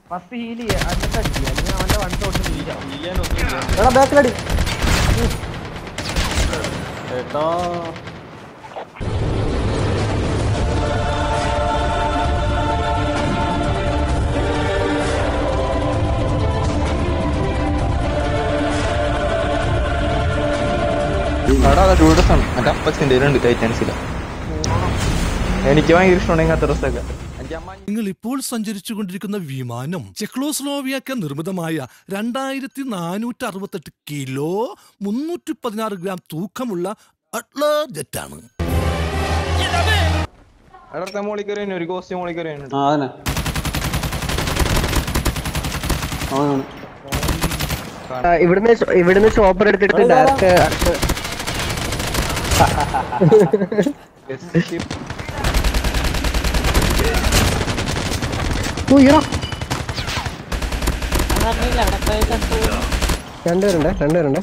First heal ചെയ്യുക എന്നിട്ട് അടിക്കുക അല്ലെങ്കിൽ അവന്റെ വൺ ഷോട്ട് ഹീൽ എടാ ബാക്കിലടി ഏട്ടാ അവിടെ അതാ ഡ്യൂഡസ് ആണ് മറ്റേ അപ്പച്ചിന്റെ ഉണ്ട് ടൈറ്റാൻസില എനിക്ക് ഭയങ്കര ഇഷ്ടമാണ് ഇങ്ങനത്തെ ഡ്രസ്സൊക്കെ എനിക്ക് അമ്മ നിങ്ങൾ ഇപ്പോൾ സഞ്ചരിച്ചു കൊണ്ടിരിക്കുന്ന വിമാനം ചെക്ലോസ്ലോവിയാക്ക നിർമ്മിതമായ രണ്ടായിരത്തി നാനൂറ്റി അറുപത്തെട്ട് കിലോ മുന്നൂറ്റി പതിനാറ് ഗ്രാം തൂക്കമുള്ള അട്ലർ ജെറ്റാണ് അവിടെ മോളിൽ കയറി ഒരു കോസ്റ്റ്യൂം മോളിൽ കയറി ആ അതന്നെ അവനാണ് ഇവിടുന്ന് ഷോ- ഇവിടുന്ന് ചോപ്പർ എടുത്തിട്ട് ഡയറക്റ്റ് രണ്ടുപേരുണ്ട് രണ്ടുപേരുണ്ട്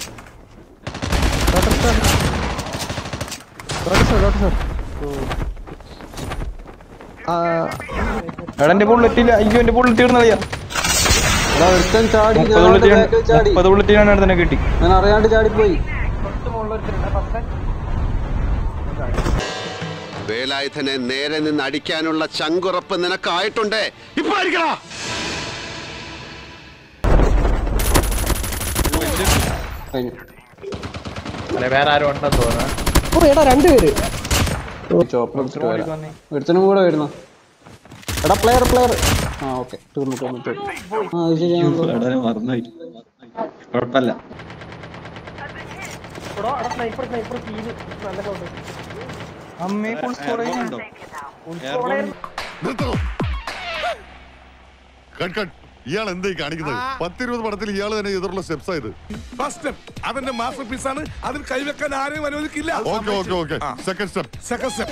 എടാ എന്റെ ബുള്ളറ്റ് ഇല്ല അയ്യോ എന്റെ ബുള്ളറ്റ് തീർന്നു കളിയാ എടാ ഒരുത്തൻ ചാടി ഞാൻ മുപ്പത് അവന്റെ ബുള്ളറ്റ് back ൽ ചാടി മുപ്പത് ബുള്ളറ്റ് ഞാൻ തന്നെ കിട്ടി ഞാൻ അറിയാണ്ട് ചാടിപ്പോയി വേലായുധനെ നേരെ നിന്ന് അടിക്കാനുള്ള ചങ്കുറപ്പ് നിനക്കായിട്ടുണ്ടേ ഇപ്പൊ അടിക്കടാ കഴിഞ്ഞു അല്ലെ വേറെ ആരും ഉണ്ടെന്ന് തോന്നുന്നു ഓ എടാ രണ്ടുപേര് ചോപ്പർ എടുത്തിട്ട് വരാം ഒരുത്തനും കൂടെ വരുന്നു എടാ പ്ലെയർ പ്ലെയർ ആ ഓക്കെ തീർന്നു തീർന്നു തീർന്നു ആ അത് ശരിയാണല്ലോ മറന്നുപോയി കുഴപ്പമില്ല സ്നൈപ്പർ സ്നൈപ്പർ ഹീൽ നല്ല ഷോട്ട് അമ്മേ ഫുൾ സ്കോർ കട്ട് കട്ട് ഇയാൾ എന്തായി കാണിക്കുന്നത് പത്തിരുപത് പടത്തിൽ ഇയാൾ തന്നെ എതിർള്ള സ്റ്റെപ്സ് ആയത് ഫസ്റ്റ് സ്റ്റെപ്പ് അതെന്റെ മാസ്റ്റർ പീസ് ആണ് അതിൽ കൈവെക്കാൻ ആരെയും അനുവദിക്കില്ല okay okay okay second step second step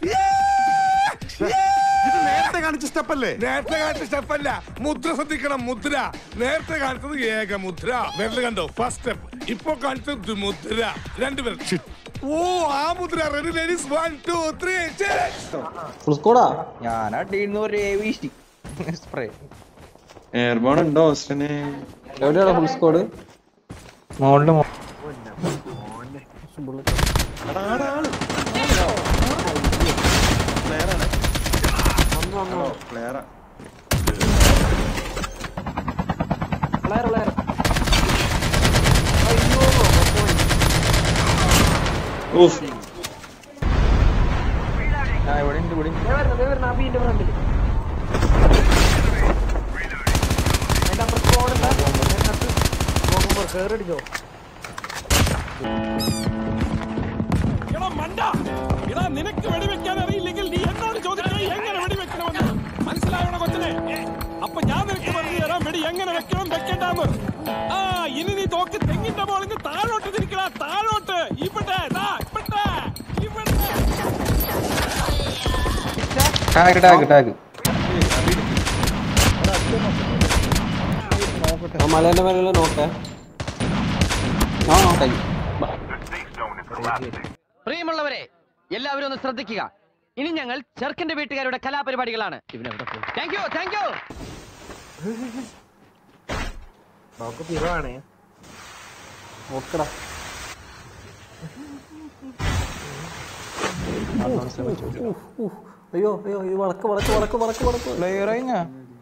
ഇത് നേരത്തെ കാണിച്ച സ്റ്റെപ്പ് അല്ലേ നേരത്തെ കാണിച്ച സ്റ്റെപ്പ് അല്ല മുദ്ര ശ്രദ്ധിക്കണം മുദ്ര നേരത്തെ കാണിച്ചത് ഏക മുദ്ര വിരൽ കണ്ടോ ഫസ്റ്റ് സ്റ്റെപ്പ് ഇപ്പൊ കാണിച്ചത് മുദ്ര രണ്ടുപേർ ഓ ആ മുദ്ര ready ladies one two three full സ്കോഡാ ഞാൻ അടിയുന്ന ഒരു വീശി സ്പ്രേ എയർബോൺ ഉണ്ടോ ഓസ്റ്റിന് എവിടെയാണ് ഫുൾ സ്കോഡ് മോളില് മോ- പ്ലെയറാ ഓഫ് ആ, ഇവിടെ ഉണ്ട് ഇവിടെ ഉണ്ട് കേറടിച്ചോ എടാ മണ്ട എടാ നിനക്ക് വെടിവെക്കാൻ അറിയില്ലെങ്കിൽ നീ എന്നോട് ചോദിക്കണം എങ്ങനെ വെടിവെക്കണമെന്ന് മനസ്സിലായോണ കൊച്ചനെ അപ്പൊ ഞാൻ നിനക്ക് പറഞ്ഞു തരാം വെടി എങ്ങനെ വെക്കണം വെക്കണ്ടാന്ന് ആ ഇനി നീ തോക്ക് തെങ്ങിന്റെ മോളിന്ന് താഴോട്ട് തിരിക്കണ താഴോട്ട് ഇവിടെ ദാ, ഇവിടെ ഇവിടെ ടാഗ് ടാഗ് ടാഗ് ആ മലേന്റെ മേലെ നോക്കേ ആ നോക്കായി പ്രിയമുള്ളവരെ എല്ലാവരും ഒന്ന് ശ്രദ്ധിക്കുക ഇനി ഞങ്ങൾ ചെറുക്കന്റെ വീട്ടുകാരുടെ കലാപരിപാടികളാണ് താങ്ക് യു താങ്ക് യു നമുക്ക് പിറവാണേ നോക്കടാ അയ്യോ അയ്യോ ഈ വളക്ക് വളക്ക് വളക്ക് വളക്ക് വളക്ക് പ്ലെയർ കഴിഞ്ഞാ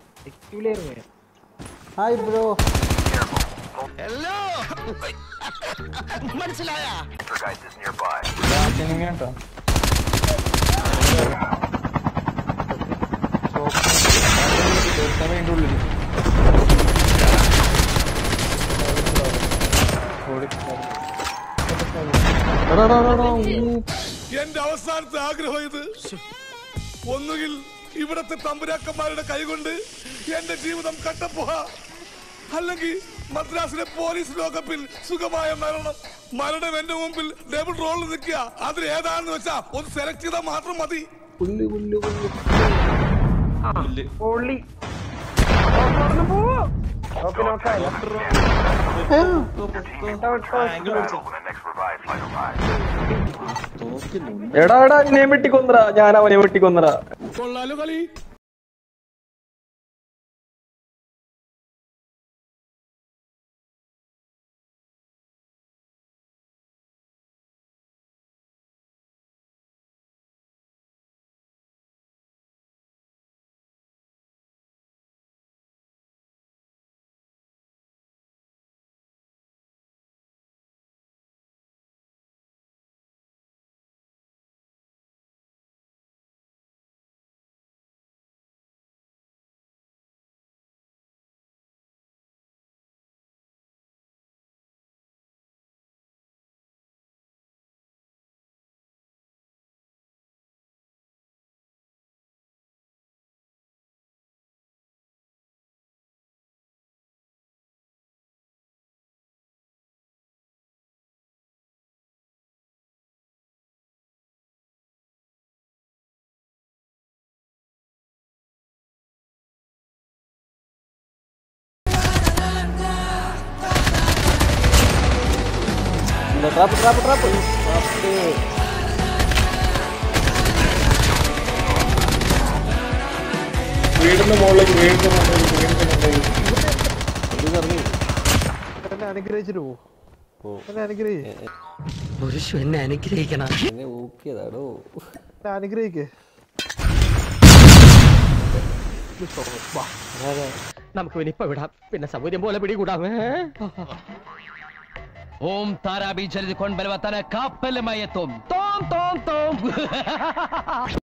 ഹായ് ബ്രോ ഇങ്ങനെ കേട്ടോ അതിന്റെ ഉള്ളിൽ എടാ എടാ, എടാ, എടാ, ഊ. എന്റെ അവസാനത്തെ ആഗ്രഹം ഇത് ഒന്നുകിൽ ഇവിടത്തെ തമ്പുരാക്കന്മാരുടെ കൈകൊണ്ട് എന്റെ ജീവിതം കട്ടപ്പോഹ അല്ലെങ്കിൽ മദ്രാസിലെ പോലീസ് ലോകപ്പിൽ സുഖമായ മരണം മരണം എന്റെ മുമ്പിൽ ഡബിൾ റോളിൽ നിൽക്കുക അതിൽ ഏതാണെന്ന് വെച്ചാ ഒന്ന് സെലക്ട് ചെയ്താൽ മാത്രം മതി പുല്ല് പുല്ല് പുല്ല് പൊള്ളി പോവോ ഓക്കെ നോക്കായി എടാ എടാ എന്നെ വെട്ടിക്കൊന്നറ ഞാൻ അവനെ വെട്ടിക്കൊന്നറ കൊള്ളാലോ കളി ട്രാപ്പ് ട്രാപ്പ് ട്രാപ്പ് വീടിന്റെ മുകളിലേക്ക് വീടിന്റെ മുകളിലേക്ക് വീടിന്റെ മുകളിലേക്ക് ഇറങ്ങി എന്നെ അനുഗ്രഹിച്ചിട്ട് പോ എന്നെ അനുഗ്രഹി പുരുഷു എന്നെ അനുഗ്രഹിക്കണം എന്നെ ഊക്കിയതാടോ എന്നെ അനുഗ്രഹിക്കേ നമുക്ക് പിന്നെ ഇപ്പൊ വിടാം പിന്നെ സൗകര്യം പോലെ പിടികൂടാം ഏ? ഓം താരാബി ചരിത് കൊൺബലവത്തന കാപ്പലുമയത്തും തോം തോം തോം